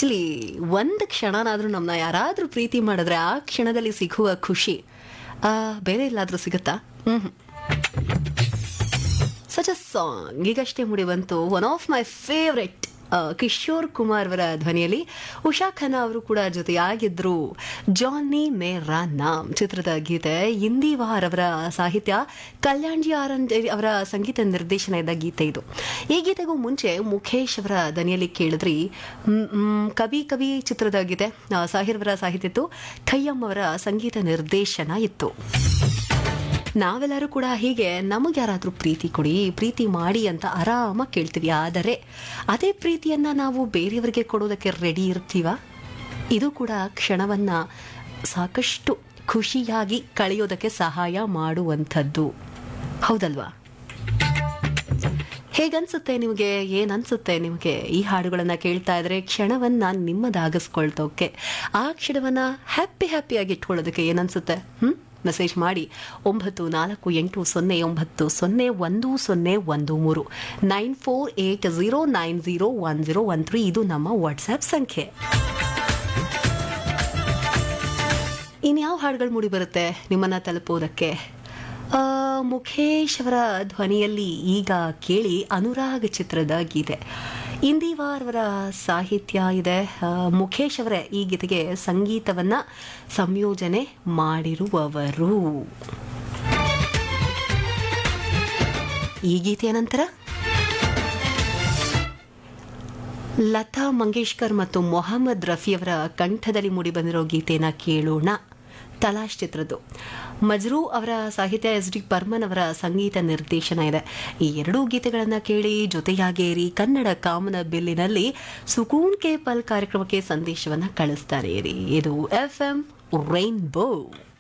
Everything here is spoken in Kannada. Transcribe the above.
ಆಕ್ಚುಲಿ ಒಂದು ಕ್ಷಣನಾದ್ರೂ ನಮ್ಮನ್ನ ಯಾರಾದ್ರೂ ಪ್ರೀತಿ ಮಾಡಿದ್ರೆ ಆ ಕ್ಷಣದಲ್ಲಿ ಸಿಗುವ ಖುಷಿ ಆ, ಬೇರೆ ಎಲ್ಲಾದ್ರೂ ಸಿಗುತ್ತಾ ಹ್ಮ್ ಸಚ್ ಅ ಸಾಂಗ್ ಈಗಷ್ಟೇ ಮುಡಿ ಬಂತು one of my favourite Kishore Kumar ಅವರ ಧ್ವನಿಯಲ್ಲಿ ಉಷಾ ಖನ್ನಾ ಅವರು ಕೂಡ ಜೊತೆಯಾಗಿದ್ರು ಜಾನಿ ಮೇರಾ ನಾಮ್ ಚಿತ್ರದ ಗೀತೆ ಇಂದಿವಾರ್ ಅವರ ಸಾಹಿತ್ಯ ಕಲ್ಯಾಣ್ಜಿ ಆರಂಜ್ ಅವರ ಸಂಗೀತ ನಿರ್ದೇಶನ ಇದ್ದ ಗೀತೆ ಇದು ಈ ಗೀತೆಗೂ ಮುಂಚೆ ಮುಖೇಶ್ ಅವರ ದನಿಯಲ್ಲಿ ಕೇಳಿದ್ರಿ ಮ್, ಮ್, ಕವಿ ಕವಿ ಚಿತ್ರದ ಗೀತೆ ಆ, ಸಾಹಿರ್ ಅವರ ಸಾಹಿತ್ಯ ಇತ್ತು ಖಯ್ಯಂ ಅವರ ಸಂಗೀತ ನಿರ್ದೇಶನ ಇತ್ತು ನಾವೆಲ್ಲರೂ ಕೂಡ ಹೀಗೆ ನಮಗೆ ಯಾರಾದರೂ ಪ್ರೀತಿ ಕೊಡಿ ಪ್ರೀತಿ ಮಾಡಿ ಅಂತ ಆರಾಮಾಗಿ ಕೇಳ್ತೀವಿ ಆದರೆ ಅದೇ ಪ್ರೀತಿಯನ್ನ ನಾವು ಬೇರೆಯವರಿಗೆ ಕೊಡೋದಕ್ಕೆ ರೆಡಿ ಇರ್ತೀವ ಇದು ಕೂಡ ಕ್ಷಣವನ್ನ ಸಾಕಷ್ಟು ಖುಷಿಯಾಗಿ ಕಳೆಯೋದಕ್ಕೆ ಸಹಾಯ ಮಾಡುವಂಥದ್ದು ಹೌದಲ್ವಾ ಹೇಗನ್ಸುತ್ತೆ ನಿಮಗೆ ಏನನ್ಸುತ್ತೆ ನಿಮಗೆ ಈ ಹಾಡುಗಳನ್ನು ಕೇಳ್ತಾ ಇದ್ರೆ ಕ್ಷಣವನ್ನ ನಿಮ್ಮದಾಗಿಸ್ಕೊಳ್ತೋಕೆ ಆ ಕ್ಷಣವನ್ನ ಹ್ಯಾಪಿ ಹ್ಯಾಪಿಯಾಗಿ ಇಟ್ಕೊಳ್ಳೋದಕ್ಕೆ ಏನನ್ಸುತ್ತೆ ಹ್ಮ್ ಮೆಸೇಜ್ ಮಾಡಿ ಒಂಬತ್ತು ನಾಲ್ಕು ಎಂಟು ಸೊನ್ನೆ ಒಂಬತ್ತು ಸೊನ್ನೆ ಒಂದು ಸೊನ್ನೆ ಒಂದು ಮೂರು nine four eight zero nine zero one zero one three ಇದು ನಮ್ಮ ವಾಟ್ಸ್ಆ್ಯಪ್ ಸಂಖ್ಯೆ ಇನ್ಯಾವ ಹಾಡುಗಳು ಮೂಡಿ ಬರುತ್ತೆ ನಿಮ್ಮನ್ನ ತಲುಪೋದಕ್ಕೆ ಆ, ಮುಖೇಶ್ ಅವರ ಧ್ವನಿಯಲ್ಲಿ ಈಗ ಕೇಳಿ ಅನುರಾಗ್ ಚಿತ್ರದ ಗೀತೆ ಇಂದಿವಾರ್ ಅವರ ಸಾಹಿತ್ಯ ಇದೆ ಆ, ಮುಖೇಶ್ ಅವರೇ ಈ ಗೀತೆಗೆ ಸಂಗೀತವನ್ನ ಸಂಯೋಜನೆ ಮಾಡಿರುವವರು ಈ ಗೀತೆಯ ನಂತರ ಲತಾ ಮಂಗೇಶ್ಕರ್ ಮತ್ತು ಮೊಹಮ್ಮದ್ ರಫಿಯವರ ಕಂಠದಲ್ಲಿ ಮೂಡಿಬಂದಿರೋ ಗೀತೆನ ಕೇಳೋಣ ತಲಾಶ್ ಚಿತ್ರದ್ದು ಮಜ್ರೂ ಅವರ ಸಾಹಿತ್ಯ ಎಸ್ ಡಿ ಬರ್ಮನ್ ಅವರ ಸಂಗೀತ ನಿರ್ದೇಶನ ಇದೆ ಈ ಎರಡೂ ಗೀತೆಗಳನ್ನು ಕೇಳಿ ಜೊತೆಯಾಗೇರಿ ಕನ್ನಡ ಕಾಮನ ಬಿಲ್ಲಿನಲ್ಲಿ ಸುಕೂನ್ ಕೆ ಪಲ್ ಕಾರ್ಯಕ್ರಮಕ್ಕೆ ಸಂದೇಶವನ್ನು ಕಳಿಸ್ತಾರೆ ಇದು ಎಫ್ ಎಂ ರೈನ್ಬೋ